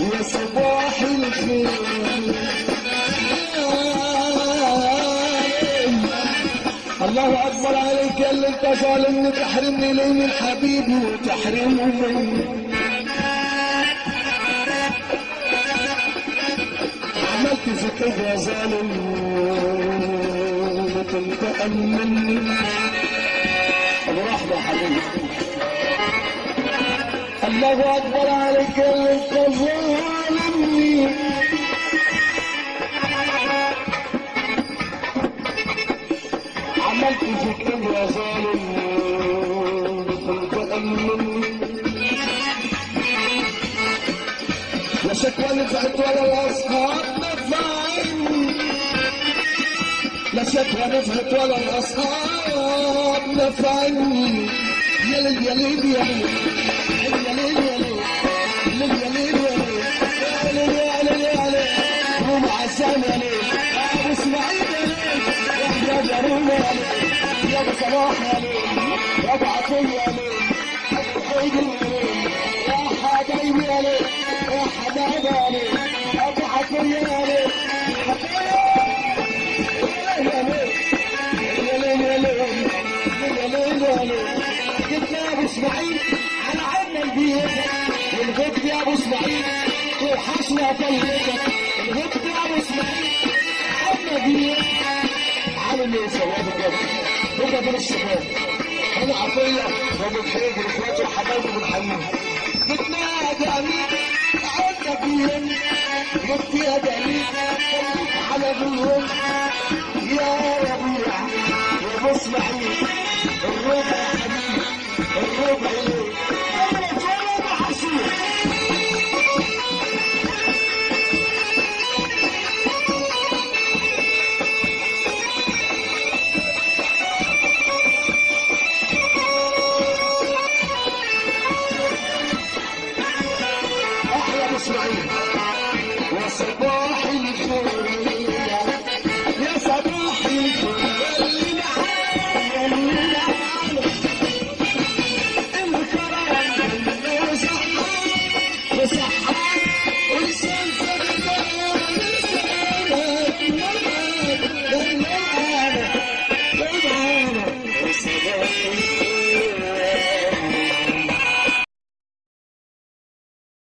يا صباح الخير الله اكبر عليك يا اللي انت ظالمني تحرمني ليه من حبيبي وتحرمه مني عملت في كده يا ظالم وتنتقم مني ابو رحمه يا حبيبي الله اكبر عليك يا اللي انت ظالمني عملت فيك ايه يا ظالم وتنتقم مني لا شكوى نفعت ولا الاصحاب نفعني لا شكوى نفعت ولا الاصحاب نفعني يا ليل يا ليل يا ليل يا ليل يا ليل يا ليل يا ليل يا ليل يا ليل قوم عزام يا ليل ابو اسماعيل يا ليل يا جارون يا ليل يا ابو صلاح يا ليل يا ابو عطيه يا ليل يا ابو حيدر يا ليل يا حبايبي يا ليل يا حبايبي يا ليل يا ابو عطيه يا ليل يا ليل يا ليل يا ليل يا ليل يا ليل جبنا يا ابو اسماعيل على عنا البيت والغد يا ابو اسماعيل وحشنا طيبك الغد يا ابو اسماعيل عنا البيت تعالوا اللي يسووا كده كده دول الشباب انا عطيه وابو الحيج واخواتي وحبايبي بنحييهم جبنا يا جميل عنا بيهم جبت يا جميل خليك على بيهم يا ربيع يا ابو اسماعيل الربع يا حبيبي الربع